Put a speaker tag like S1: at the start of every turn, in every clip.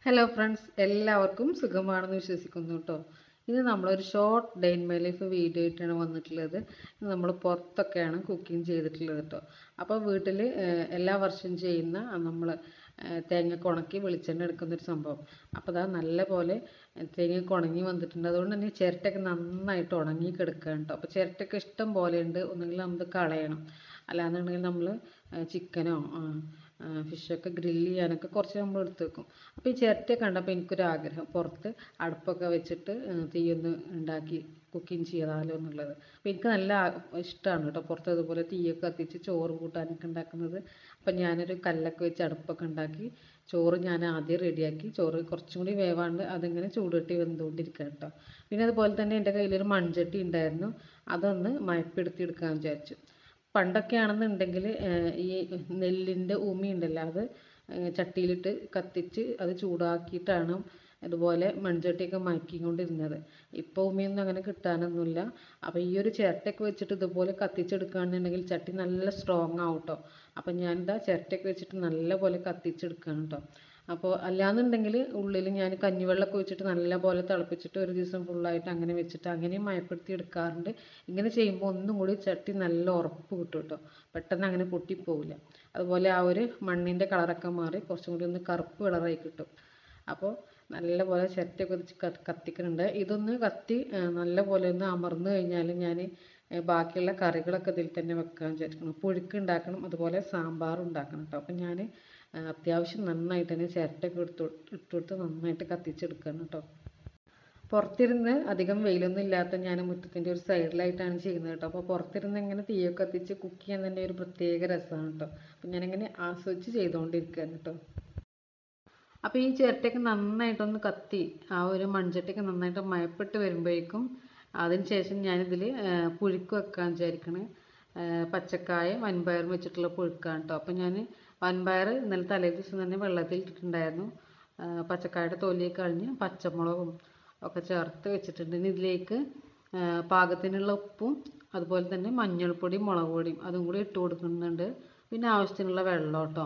S1: hello friends എല്ലാവർക്കും സുഖമാണെന്ന് വിശ്വസിക്കുന്നു കേട്ടോ ഇത് നമ്മളൊരു short day in my life video ആയിട്ടാണ് വന്നിട്ടുള്ളത് ഇത് നമ്മൾ പുറത്തൊക്കെയാണ് കുക്കിംഗ് ചെയ്തിട്ടുള്ളത് കേട്ടോ അപ്പോൾ വീട്ടിൽ എല്ലാ വർഷവും ചെയ്യുന്ന നമ്മൾ തേങ്ങ ഉണക്കി വെളിച്ചെണ്ണ എടുക്കുന്നൊരു സംഭവം അപ്പോൾ അതാ നല്ല പോലെ തേങ്ങ ഉണങ്ങി വന്നിട്ടുണ്ട് അതുകൊണ്ട് തന്നെ ചിരട്ടയൊക്കെ നന്നായിട്ട് ഉണങ്ങി കിടക്കുകയാണ് കേട്ടോ അപ്പോൾ ചിരട്ടയൊക്കെ ഇഷ്ടം പോലെ ഉണ്ട് ഒന്നുകിൽ നമുക്ക് കളയണം അല്ലാന്നുണ്ടെങ്കിൽ നമ്മൾ ചിക്കനോ ഫിഷൊക്കെ ഗ്രില്ല് ചെയ്യാനൊക്കെ കുറച്ച് നമ്മൾ എടുത്ത് വെക്കും അപ്പോൾ ഈ ചിരട്ട കണ്ടപ്പോൾ എനിക്കൊരു ആഗ്രഹം പുറത്ത് അടുപ്പൊക്കെ വെച്ചിട്ട് തീയൊന്ന് ഉണ്ടാക്കി കുക്കിംഗ് ചെയ്താലോ എന്നുള്ളത് അപ്പോൾ എനിക്ക് നല്ല ഇഷ്ടമാണ് കേട്ടോ പുറത്ത് ഇതുപോലെ തീയൊക്കെ കത്തിച്ച് ചോറ് കൂട്ടാനൊക്കെ ഉണ്ടാക്കുന്നത് അപ്പോൾ ഞാനൊരു കല്ലൊക്കെ വെച്ച് അടുപ്പൊക്കെ ഉണ്ടാക്കി ചോറ് ഞാൻ ആദ്യം റെഡിയാക്കി ചോറ് കുറച്ചും കൂടി വേവാണ്ട് അതിങ്ങനെ ചൂടുകെട്ടി വെന്തുകൊണ്ടിരിക്കുക കേട്ടോ പിന്നെ അതുപോലെ തന്നെ എൻ്റെ കയ്യിലൊരു മൺചട്ടി ഉണ്ടായിരുന്നു അതൊന്ന് മയപ്പെടുത്തി എടുക്കാൻ വിചാരിച്ചു പണ്ടൊക്കെ ആണെന്നുണ്ടെങ്കിൽ ഈ നെല്ലിൻ്റെ ഉമി ഉണ്ടല്ലോ അത് ചട്ടിയിലിട്ട് കത്തിച്ച് അത് ചൂടാക്കിയിട്ടാണ് ഇതുപോലെ മൺചട്ടിയൊക്കെ മയക്കിക്കൊണ്ടിരുന്നത് ഇപ്പോൾ ഉമിയൊന്നും അങ്ങനെ കിട്ടാനൊന്നുമില്ല അപ്പോൾ ഈ ഒരു ചിരട്ടയൊക്കെ വെച്ചിട്ട് ഇതുപോലെ കത്തിച്ചെടുക്കുകയാണെന്നുണ്ടെങ്കിൽ ചട്ടി നല്ല സ്ട്രോങ് ആവും കേട്ടോ അപ്പോൾ ഞാനിതാ ചിരട്ടയൊക്കെ വെച്ചിട്ട് നല്ല പോലെ കത്തിച്ചെടുക്കുകയാണ് കേട്ടോ അപ്പോൾ അല്ലാന്നുണ്ടെങ്കിൽ ഉള്ളിൽ ഞാൻ കഞ്ഞിവെള്ളമൊക്കെ ഒഴിച്ചിട്ട് നല്ല പോലെ തിളപ്പിച്ചിട്ട് ഒരു ദിവസം ഫുള്ളായിട്ട് അങ്ങനെ വെച്ചിട്ട് അങ്ങനെയും മയപ്പെടുത്തി എടുക്കാറുണ്ട് ഇങ്ങനെ ചെയ്യുമ്പോൾ ഒന്നും കൂടി ചട്ടി നല്ല ഉറപ്പ് കിട്ടും കേട്ടോ പെട്ടെന്ന് അങ്ങനെ പൊട്ടിപ്പോവില്ല അതുപോലെ ആ ഒരു മണ്ണിൻ്റെ കളറൊക്കെ മാറി കുറച്ചും കൂടി ഒന്ന് കറുപ്പ് കളറായി കിട്ടും അപ്പോൾ നല്ല പോലെ ചിരട്ടയൊക്കെ വെച്ച് കത്തിക്കുന്നുണ്ട് ഇതൊന്ന് കത്തി നല്ല പോലെ ഒന്ന് അമർന്നു കഴിഞ്ഞാൽ ഞാൻ ബാക്കിയുള്ള കറികളൊക്കെ ഇതിൽ തന്നെ വെക്കാൻ വിചാരിക്കണം പുഴുക്ക് ഉണ്ടാക്കണം അതുപോലെ സാമ്പാർ ഉണ്ടാക്കണം കേട്ടോ അപ്പം ഞാൻ അത്യാവശ്യം നന്നായിട്ട് തന്നെ ചിരട്ടയൊക്കെ എടുത്തു ഇട്ടുകൊടുത്ത് നന്നായിട്ട് കത്തിച്ചെടുക്കണം കേട്ടോ പുറത്തിരുന്ന് അധികം വെയിലൊന്നും ഇല്ലാത്ത ഞാൻ മുറ്റത്തിൻ്റെ ഒരു സൈഡിലായിട്ടാണ് ചെയ്യുന്നത് കേട്ടോ അപ്പോൾ പുറത്തിരുന്ന് ഇങ്ങനെ തീയൊക്കെ കത്തിച്ച് കുക്ക് ചെയ്യാൻ തന്നെ ഒരു പ്രത്യേക രസമാണ് കേട്ടോ അപ്പം ഞാനിങ്ങനെ ആസ്വദിച്ച് ചെയ്തുകൊണ്ടിരിക്കുകയാണ് കേട്ടോ അപ്പോൾ ഈ ചിരട്ടയൊക്കെ നന്നായിട്ടൊന്ന് കത്തി ആ ഒരു മൺചട്ടിയൊക്കെ നന്നായിട്ട് മയപ്പെട്ട് വരുമ്പോഴേക്കും അതിന് ശേഷം ഞാനിതിൽ പുഴുക്ക് വെക്കാൻ വിചാരിക്കണേ പച്ചക്കായ വൻപയറും വെച്ചിട്ടുള്ള പുഴുക്കാണ് കേട്ടോ അപ്പോൾ ഞാൻ വൻപയർ ഇന്നലെ തലേ ദിവസം തന്നെ വെള്ളത്തിൽ ഇട്ടിട്ടുണ്ടായിരുന്നു പച്ചക്കായുടെ തൊലിയൊക്കെ കളഞ്ഞ് പച്ചമുളകും ഒക്കെ ചേർത്ത് വെച്ചിട്ടുണ്ട് ഇനി ഇതിലേക്ക് പാകത്തിനുള്ള ഉപ്പും അതുപോലെ തന്നെ മഞ്ഞൾപ്പൊടിയും മുളക് പൊടിയും അതും കൂടി ഇട്ട് കൊടുക്കുന്നുണ്ട് പിന്നെ ആവശ്യത്തിനുള്ള വെള്ളം കേട്ടോ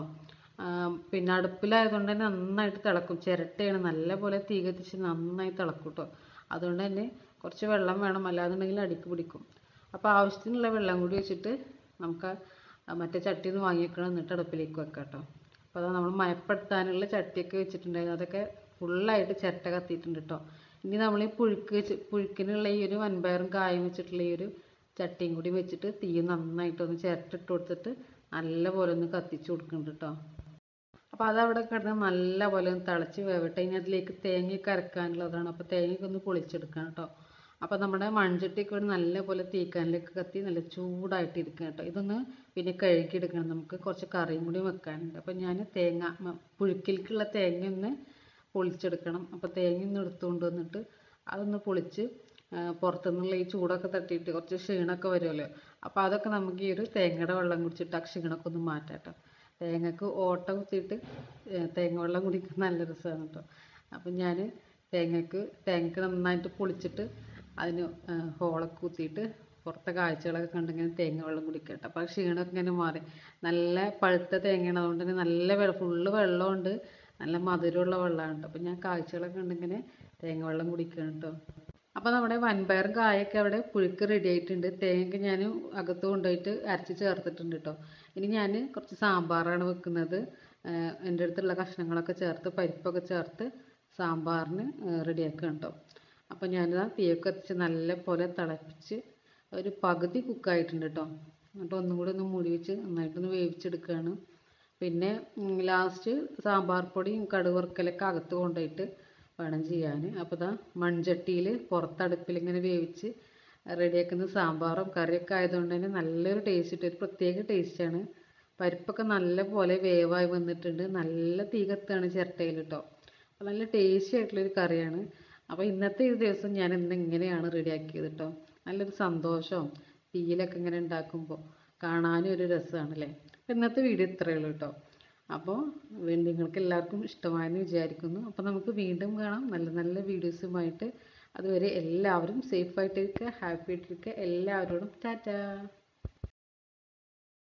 S1: പിന്നെ അടുപ്പിലായതുകൊണ്ട് തന്നെ നന്നായിട്ട് തിളക്കും ചിരട്ടയാണ് നല്ലപോലെ തീ കത്തിച്ച് നന്നായി തിളക്കും കേട്ടോ അതുകൊണ്ട് തന്നെ കുറച്ച് വെള്ളം വേണം അല്ലാന്നുണ്ടെങ്കിൽ അടിക്ക് പിടിക്കും അപ്പോൾ ആവശ്യത്തിനുള്ള വെള്ളം കൂടി വെച്ചിട്ട് നമുക്ക് മറ്റേ ചട്ടിയിൽ നിന്ന് വാങ്ങിയേക്കണം എന്നിട്ട് അടുപ്പിലേക്ക് വെക്കാം കേട്ടോ അപ്പോൾ അതാ നമ്മൾ മയപ്പെടുത്താനുള്ള ചട്ടിയൊക്കെ വെച്ചിട്ടുണ്ടായിരുന്നു അതൊക്കെ ഫുള്ളായിട്ട് ചിരട്ട കത്തിയിട്ടുണ്ട് കേട്ടോ ഇനി നമ്മൾ ഈ പുഴുക്ക് പുഴുക്കിനുള്ള ഈ ഒരു വൻപയറും കായും വെച്ചിട്ടുള്ള ഈ ഒരു ചട്ടിയും കൂടി വെച്ചിട്ട് തീ നന്നായിട്ടൊന്ന് ചിരട്ട ഇട്ട് കൊടുത്തിട്ട് നല്ലപോലെ ഒന്ന് കത്തിച്ച് കൊടുക്കുന്നുണ്ട് കേട്ടോ അപ്പോൾ അതവിടെ കിടന്ന് നല്ല പോലെ ഒന്ന് തിളച്ച് വേവട്ടെ ഇനി അതിലേക്ക് തേങ്ങയൊക്കെ അരക്കാനുള്ളതാണ് അപ്പോൾ തേങ്ങയൊക്കെ ഒന്ന് പൊളിച്ചെടുക്കണം കേട്ടോ അപ്പോൾ നമ്മുടെ മൺചട്ടിയൊക്കെ ഇവിടെ നല്ല പോലെ തീക്കാനിലേക്ക് കത്തി നല്ല ചൂടായിട്ട് ഇരിക്കുക കേട്ടോ ഇതൊന്ന് പിന്നെ കഴുകിയെടുക്കണം നമുക്ക് കുറച്ച് കറിയും കൂടി വെക്കാനുണ്ട് അപ്പോൾ ഞാൻ തേങ്ങ പുഴുക്കിലേക്കുള്ള തേങ്ങ ഒന്ന് പൊളിച്ചെടുക്കണം അപ്പോൾ തേങ്ങ ഒന്ന് എടുത്തുകൊണ്ട് വന്നിട്ട് അതൊന്ന് പൊളിച്ച് പുറത്തുനിന്നുള്ള ഈ ചൂടൊക്കെ തട്ടിയിട്ട് കുറച്ച് ക്ഷീണമൊക്കെ വരുമല്ലോ അപ്പോൾ അതൊക്കെ നമുക്ക് ഈ ഒരു തേങ്ങയുടെ വെള്ളം കുടിച്ചിട്ട് ആ ക്ഷീണമൊക്കെ ഒന്ന് മാറ്റാം കേട്ടോ തേങ്ങക്ക് ഓട്ട കുത്തിയിട്ട് തേങ്ങ വെള്ളം കുടിക്കാൻ നല്ല രസമാണ് കേട്ടോ അപ്പം ഞാൻ തേങ്ങക്ക് തേങ്ങക്ക് നന്നായിട്ട് പൊളിച്ചിട്ട് അതിന് ഹോളൊക്കെ കുത്തിയിട്ട് പുറത്തെ കാഴ്ചകളൊക്കെ കണ്ടിങ്ങനെ തേങ്ങ വെള്ളം കുടിക്കട്ടെ അപ്പോൾ ആ ക്ഷീണമൊക്കെ ഇങ്ങനെ മാറി നല്ല പഴുത്ത തേങ്ങയാണ് അതുകൊണ്ട് തന്നെ നല്ല വെള്ളം ഫുള്ള് വെള്ളമുണ്ട് നല്ല മധുരമുള്ള വെള്ളമാണ് അപ്പോൾ ഞാൻ കാഴ്ചകളൊക്കെ കണ്ടിങ്ങനെ തേങ്ങ വെള്ളം കുടിക്കുകയാണ് കേട്ടോ അപ്പോൾ നമ്മുടെ വൻപയറും കായൊക്കെ അവിടെ പുഴുക്ക് റെഡി ആയിട്ടുണ്ട് തേങ്ങ ഞാൻ അകത്ത് കൊണ്ടുപോയിട്ട് അരച്ച് ചേർത്തിട്ടുണ്ട് കേട്ടോ ഇനി ഞാൻ കുറച്ച് സാമ്പാറാണ് വെക്കുന്നത് എൻ്റെ അടുത്തുള്ള കഷ്ണങ്ങളൊക്കെ ചേർത്ത് പരിപ്പൊക്കെ ചേർത്ത് സാമ്പാറിന് റെഡിയാക്കുകയാണ് കേട്ടോ അപ്പോൾ ഞാനിതാ തീയൊക്കെ കത്തിച്ച് നല്ല പോലെ തിളപ്പിച്ച് ഒരു പകുതി കുക്കായിട്ടുണ്ട് കേട്ടോ എന്നിട്ട് ഒന്നും കൂടി ഒന്ന് മൂടി വെച്ച് നന്നായിട്ടൊന്ന് വേവിച്ചെടുക്കുകയാണ് പിന്നെ ലാസ്റ്റ് സാമ്പാർ പൊടിയും കടുക് വറുക്കലൊക്കെ അകത്ത് കൊണ്ടുപോയിട്ട് വേണം ചെയ്യാൻ അപ്പോൾ ഇതാ മൺചട്ടിയിൽ പുറത്തടുപ്പിൽ ഇങ്ങനെ വേവിച്ച് റെഡിയാക്കുന്ന സാമ്പാറും കറിയൊക്കെ ആയതുകൊണ്ട് തന്നെ നല്ലൊരു ടേസ്റ്റ് ഒരു പ്രത്യേക ടേസ്റ്റാണ് പരിപ്പൊക്കെ നല്ല പോലെ വേവായി വന്നിട്ടുണ്ട് നല്ല തീ കത്താണ് ചിരട്ടയിൽ കേട്ടോ അപ്പോൾ നല്ല ടേസ്റ്റി ആയിട്ടുള്ളൊരു കറിയാണ് അപ്പോൾ ഇന്നത്തെ ഈ ദിവസം ഞാൻ ഇന്ന് ഇങ്ങനെയാണ് റെഡിയാക്കിയത് കേട്ടോ നല്ലൊരു സന്തോഷവും തീയിലൊക്കെ ഇങ്ങനെ ഉണ്ടാക്കുമ്പോൾ കാണാനും ഒരു രസമാണല്ലേ അപ്പോൾ ഇന്നത്തെ വീഡിയോ ഇത്രയേ ഉള്ളൂ കേട്ടോ അപ്പോൾ നിങ്ങൾക്ക് എല്ലാവർക്കും ഇഷ്ടമായെന്ന് വിചാരിക്കുന്നു അപ്പോൾ നമുക്ക് വീണ്ടും കാണാം നല്ല നല്ല വീഡിയോസുമായിട്ട് അതുവരെ എല്ലാവരും സേഫായിട്ടിരിക്കുക ഹാപ്പി ആയിട്ടിരിക്കുക എല്ലാവരോടും ടാറ്റാ